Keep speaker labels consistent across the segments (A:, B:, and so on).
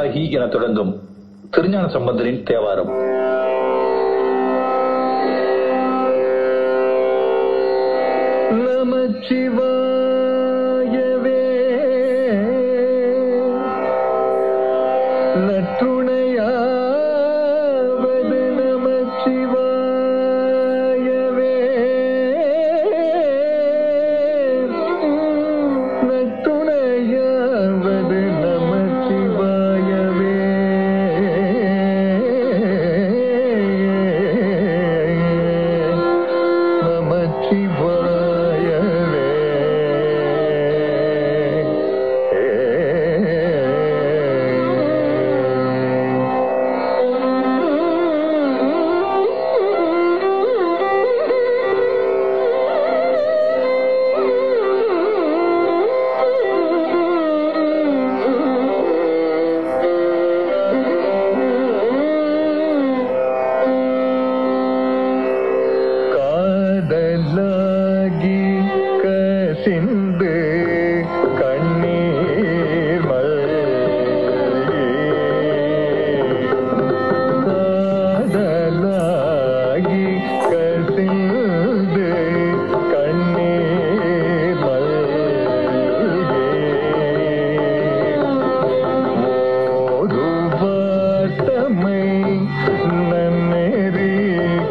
A: ஆகி என தொடங்கும் திருஞான சம்பந்தரின் தேவாரம்
B: நமச்சிவாயவே நற்றுணையாவது நமச்சிவாயவே நற்றுணையாவது நமச்சிவாயவே நமச்சிவாயவே காதலாகி கசிந்து கண்ணீர் மல்கி காதலாகி கசிந்து கண்ணீர் மல்கி மோதுவாட்டமை நன்னெறி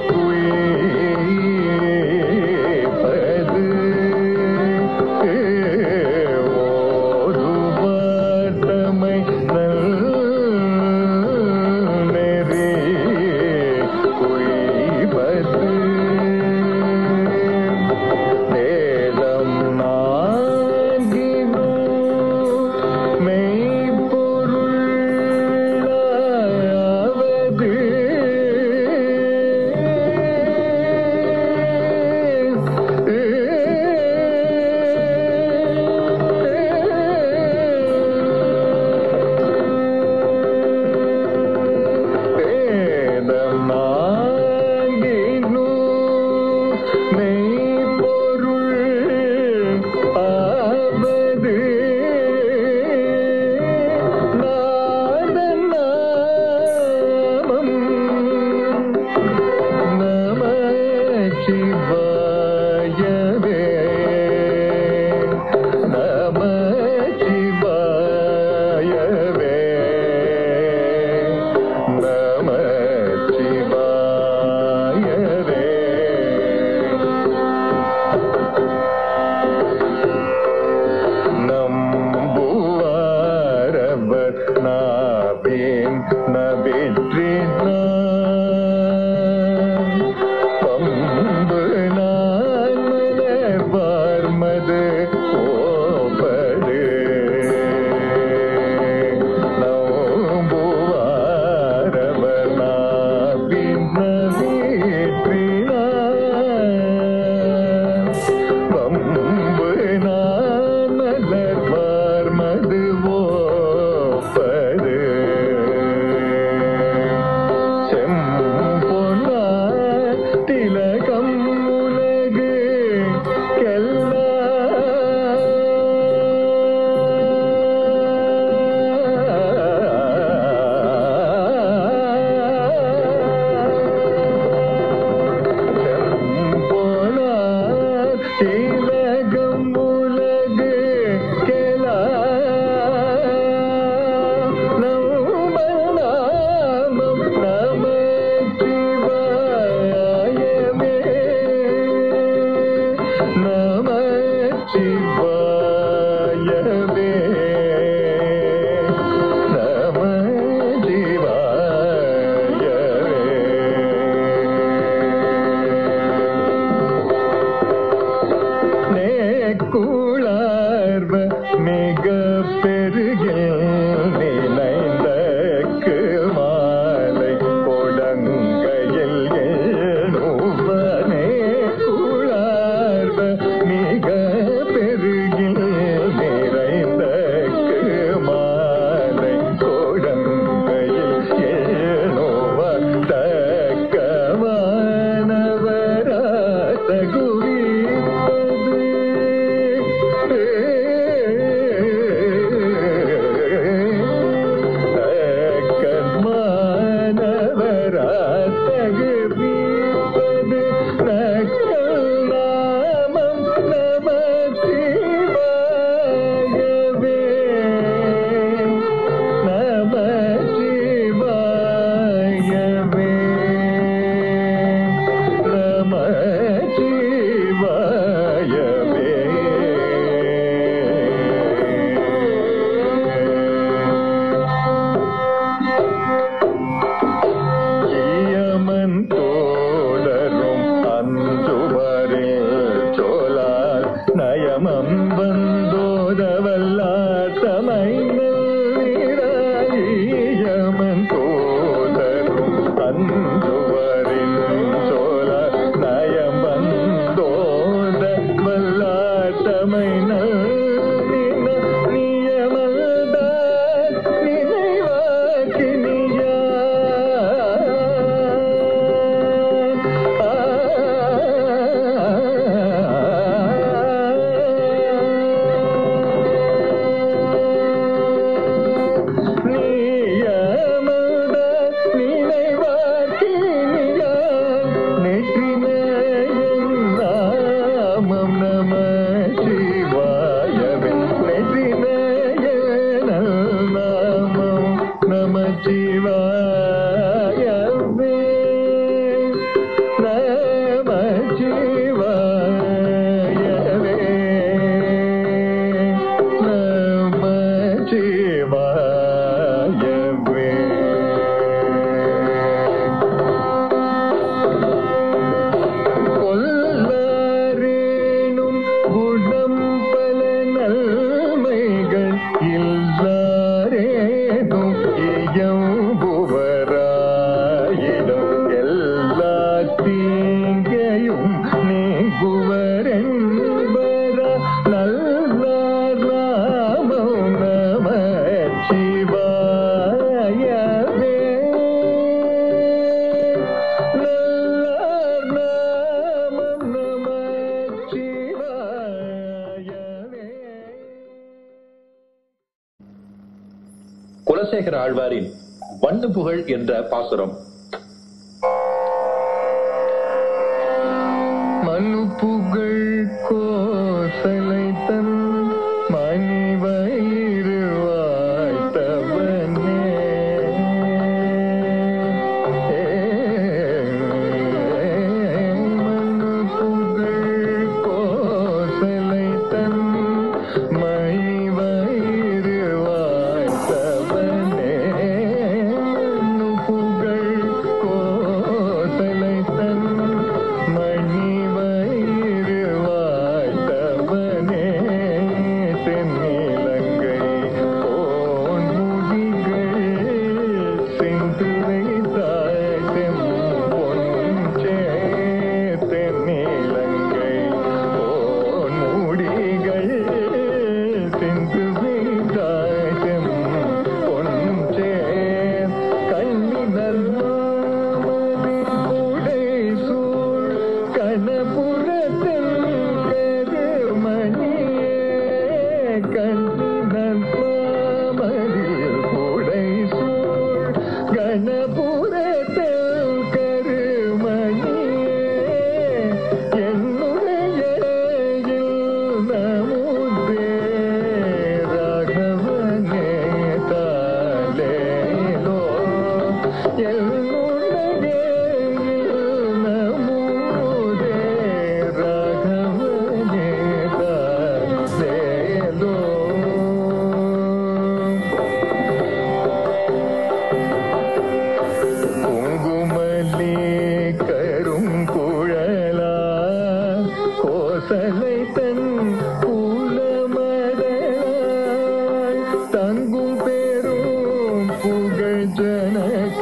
B: குயிப்பது மோதுவாட்டமை நன்னெறி குயிப்பது வேதம் நான்கினோ மெய்ப்பொருளாவது வேதம் நான்கினோ மெய்ப்பொருள் ஆவது நாதன் நாமம் நமச்சிவாயவே நமச்சிவாயவே நமச்சிவாயவே நம்புவாரவர் நாவேன் நவிற்றினான் பம்பு நான் மலர்வார்மது கோபடு நம்புவாரவர் நாவின் நவிற்றினான் பம்பு நான் மலர்வார் மதுவோப்பது நம சிவாயவே நம சிவாயவே கொல்லாரேனும் குணம் பல நன்மைகள் இல்லாரேனும் இயம்புவராயிடம் எல்லா தீங்கையும் நீங்குவரென்பரா நல்லார் நாமம் நம சிவாயவே நல்லார் நாமம் நம சிவாயவே
A: குலசேகர ஆழ்வாரின் வண்ணு புகழ் என்ற பாசுரம்
B: மனு புகழ் கோசலை தன் மணி வயிறு வாய்த்தவனே மனு புகழ் கோசலை தன் மணி வயிறு வாய்த்தவனே மனு புகழ் கோசலை தன் மணி வயிறு வாய்த்தவனே தென்னிலங்கை போன் முடிகள் சென்று வைத்தாய் செம்பொன் தென்னிலங்கை போன் முடிகள் சென்று வைத்தாய் செம்பொன் கண்ணினல் கூடை சூழ் கணபுரத்தில் கருமணியே கண்ணினல் மாமதில் கூடை சூழ் கணபுரத்தில் கருமணியே என்னுடைய நமுதே ராகவனே தாலேலோ என்னுடைய நமுதே ராகவனே தாலேலோ குங்குமல்லி கருங்குழலா கோசலை தன் கூலமதலாய் தங்கும் பெரும் புகழ் ஜனக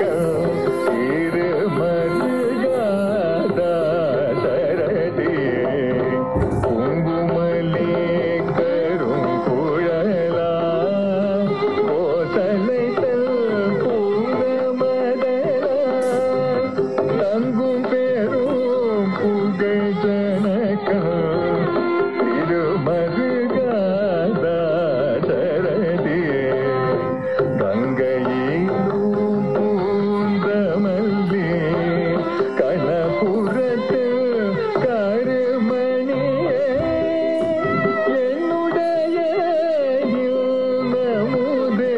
B: திருமருகாதா சரதியே குங்குமல்லி கருங்குழலா கோசலை தன் கூலமதலாய் தங்கும் பெரும் புகழ் ஜனகம் திருமருகாதாசரதியே கங்கையிலும் பூந்தமல்லி கணபுரத்து கருமணியே என்னுடைய நமுதே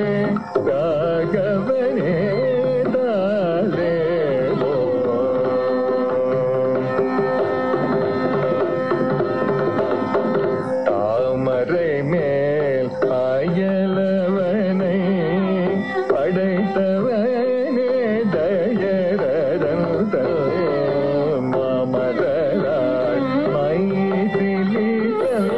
B: ராகவனே தாலேலோ தாமரை மேல் அயலவனை படைத்தவனே தயரதன் மாமதராய் மைதிலிகள்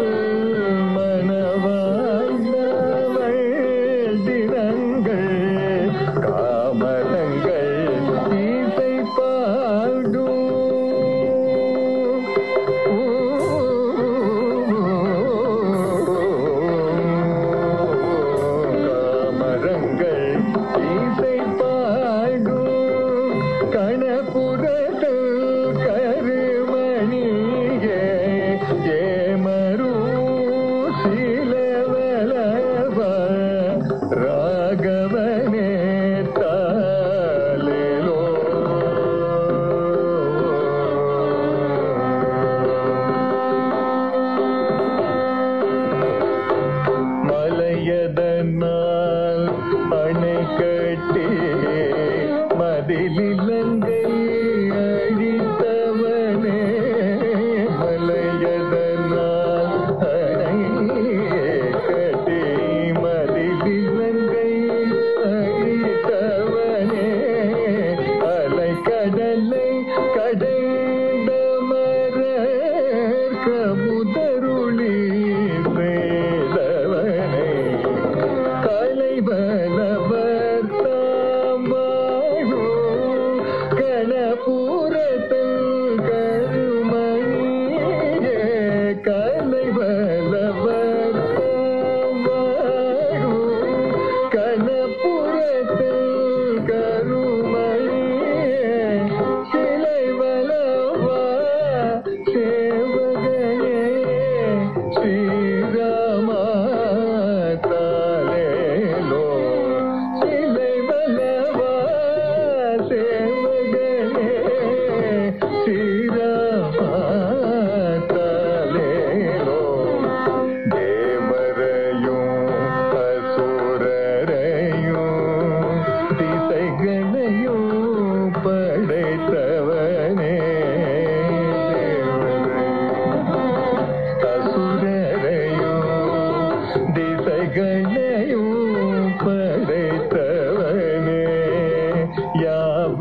B: மணவாழ்ந்தவள் தினங்கள் காமரங்கள் இசை பாடும் காமரங்கள் இசை பாடும் கணபுரத்து கருமணியே ஏமரு சிலவலவ ராகவனே தாலேலோ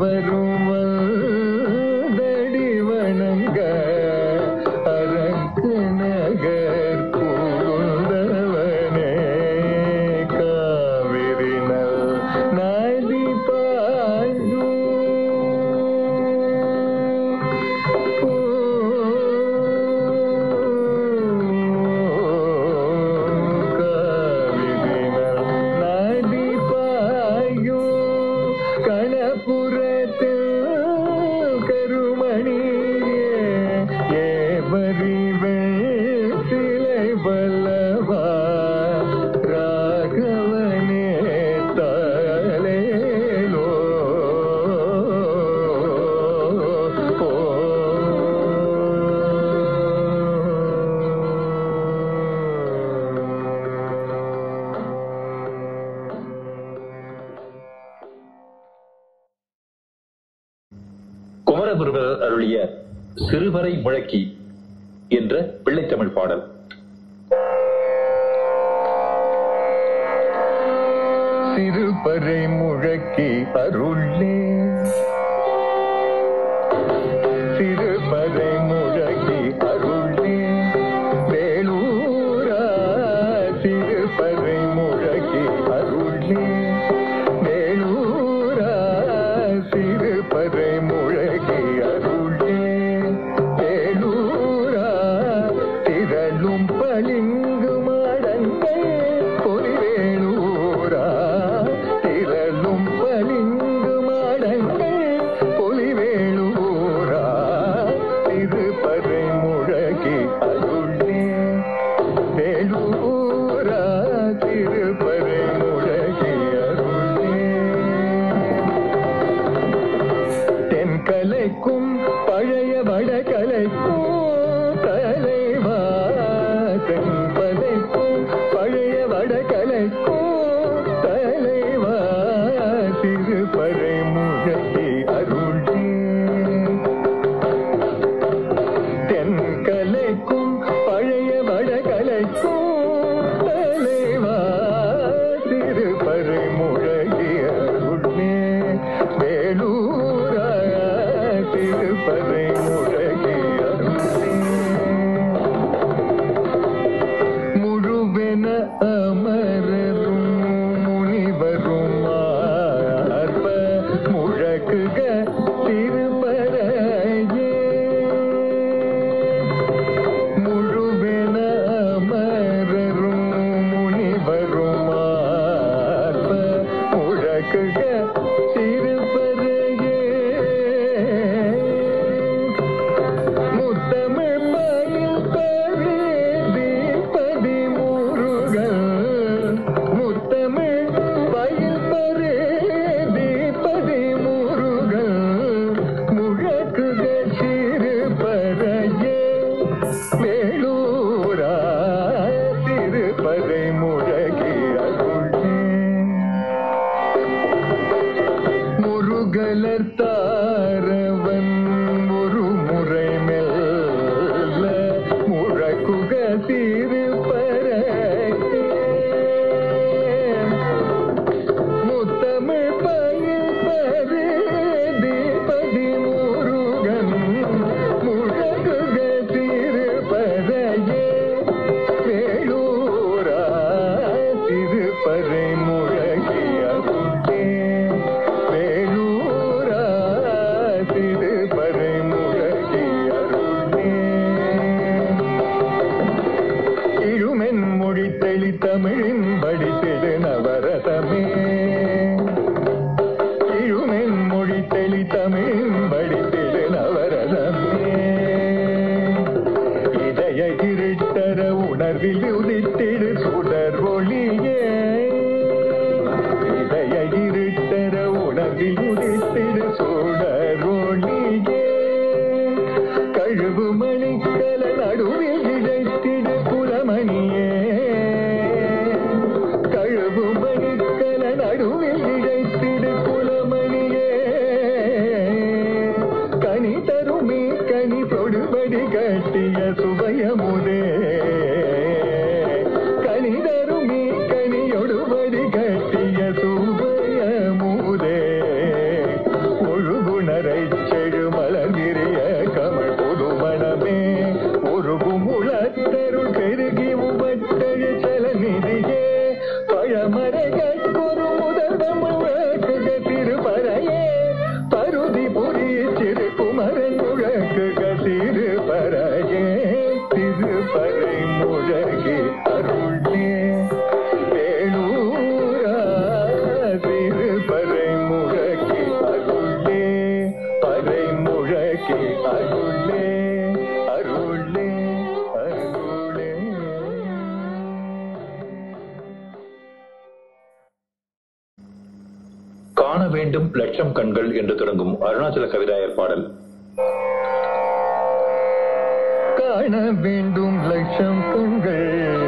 B: ஏவரும் வந்தடி வணங்க அரக்கு நகர் புகுந்தவனே காவிரினல் நதி பாயும் காவிரினல் நதி பாயும் கணபுரத்தில் கருமணியே ஏவரி சிலை வல்லவா ராகவனே தாலேலோ
A: குமரகுருவர் அருளிய சிறுவரை முழக்கி என்ற பிள்ளைத்தமிழ் பாடல்
B: சிறுபறை முழக்கி அருளே சிறுபறை முழக்கி அருளே வேலூரா சிறுபறை முழக்கி அருளே வேலூரா சிறுபறை முழக்கி அருளே வேலூரா திரளும் பளிங்கு மாடங்கள் பொலிவேலூரா திரளும் பளிங்கு மாடங்கள் பொலிவேலூரா திருப்பறை முழகி அருளே வேலூரா திருப்பறை முழகி அருளே தென்கலைக்கும் பழைய வடகலைக்கும் தலைவா தென்பலைக்கும் பழைய வடகலைக்கும் தலைவா திருப்பறை முழகி அருளே தென்கலைக்கும் பழைய வடகலைக்கும் தலைவா திருப்பறை முழகிய அருளே வேலூரா திருப்பறை முழகிய அருளே முழுவென அமரரும் முனிவரும் ஆர்ப்ப முழக்குக திருப்பரையே முழுவென அமரரும் முனிவரும் ஆர்ப்ப முழக்குக திருப்பரையே முத்தமிழ் மயில் பரேதி பதிமுருகன் முத்தமிழ் மயில் பரேதி பதிமுருகன் முழக்குக சிறு பறையே வேலூரா திருப்பறை முழகி அருளே முருகலர் தாரவன் ஒரு முறை மெல்ல முழக்குக திருப்பறை முத்தமிழ் பயில் பரேதி பதிமுருகன் முழக்குக திருப்பறையே வேலூரா திருப்பறை முழகி அருளே வேலூரா திருப்பறை முழகி அருளே இழுமென் மொழி தெளித்தமிழின் படித்திடு நவரசமே இழுமென் மொழி தெளித்தமிழின் படித்திடு நவரசமே இதய இருட்டர உணர்வில் உதித்திடு சுடர் ஒளியே இதய இருட்டர உணர்வில் உதித்திடு சுடர் ஒளியே கழுவு மணிக்கல நடுவில் இழைத்திடு குலமணியே கழுவு மணிக்கல நடுவில் இழைத்திடு குலமணியே கனி தருமே கனி தொடுபடி கட்டிய சுபயமுதே கனி தருமே கனியொடுபடி கட்டிய சுபயமுதே
A: லட்சம் கண்கள் என்று தொடங்கும் அருணாச்சல கவிராயர் பாடல்
B: காண வேண்டும் லட்சம் கண்கள்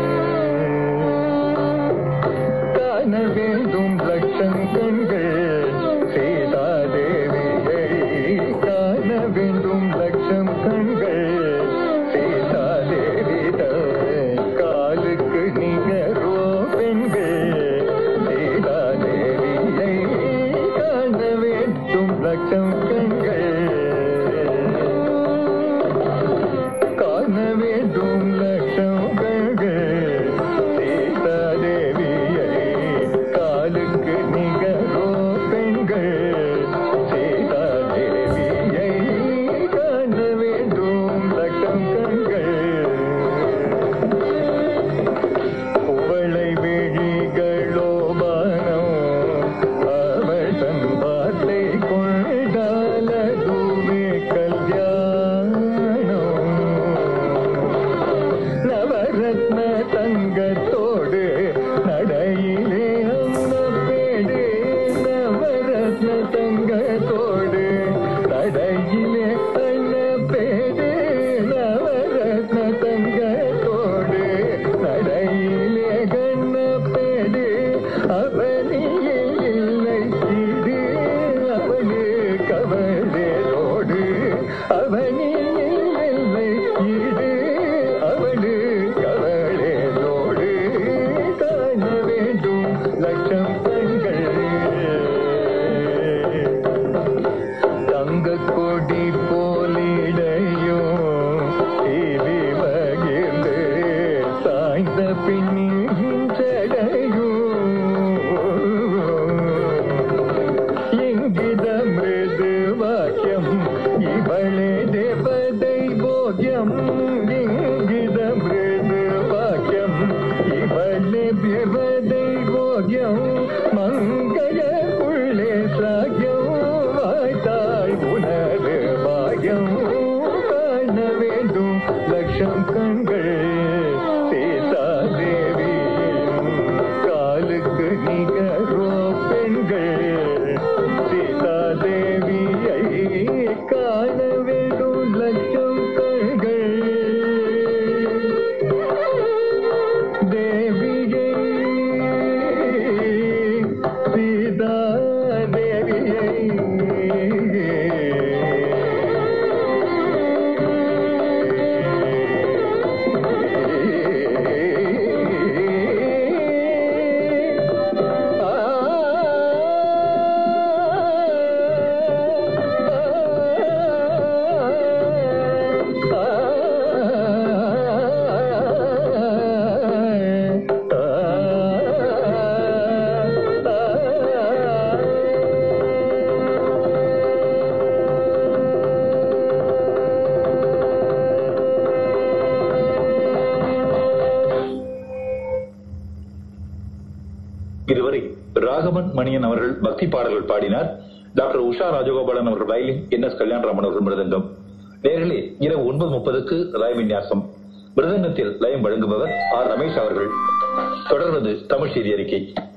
B: காண வேண்டும் லட்சம் கண்கள் சீதாதேவியை காண வேண்டும் லட்சம் கண்கள் சீதாதேவி காலுக்கு நிகரோ பெண்கள் சீதாதேவியை காண வேண்டும் லட்சம் கண்கள் காண வேண்டும் லட்சம் கண்கள் சீதாதேவியை காலுக்கு நிகரோ பெண்கள் சீதாதேவியை காண வேண்டும் லட்சம் கண்கள் குவளை விழிகளோ பானம் அவள் தன் வார்த்தை கொண்டாலதுவே கல்யாணம் நவரத்ன தங்கத்தோடு நடையிலே அன்னப்பேடு நவரத்ன தங்கத்தோடு நடையிலே அன்னப்பேடு நவரத்ன தங்கத்தோடு நடையிலே கண்ணப்பேடு அவனியில் இல்லை இது அவனு கவலையோடு அவனில் இல்லை இது அவனு கவலையோடு காண வேண்டும் லட்சம் கண்கள் தங்க கொடி போலிடையும் இவி வகிர்ந்து சாய்ந்த பின்னிஞ்சடையும் இங்கித மிருது வாக்கியம் இவளே தேவதை போகியம் இங்கித மிருது வாக்கியம் இவளே தேவதை போகியம் மங்கள புள்ளே சாக்கியம் வாய்த்தாள் உணரு பாகியம் காண வேண்டும் லட்சம் கண்கள் சீதா தேவியின் காலுக்கு நிகரோ பெண்கள் சீதா தேவியை காண வேண்டும் லட்சம் கண்கள் தேவியை சீதா
A: இதுவரை ராகவன் மணியன் அவர்கள் பக்தி பாடல்கள் பாடினார் டாக்டர் உஷா ராஜகோபாலன் அவர்கள் வயலின் என் எஸ் கல்யாணராமன் அவர்கள் மிருதங்கம் நேர்களே இரவு ஒன்பது முப்பதுக்கு லய விநியாசம் மிருதங்கத்தில் லயம் வழங்குபவர் ஆர் ரமேஷ் அவர்கள் தொடர்வது தமிழ் செய்தி அறிக்கை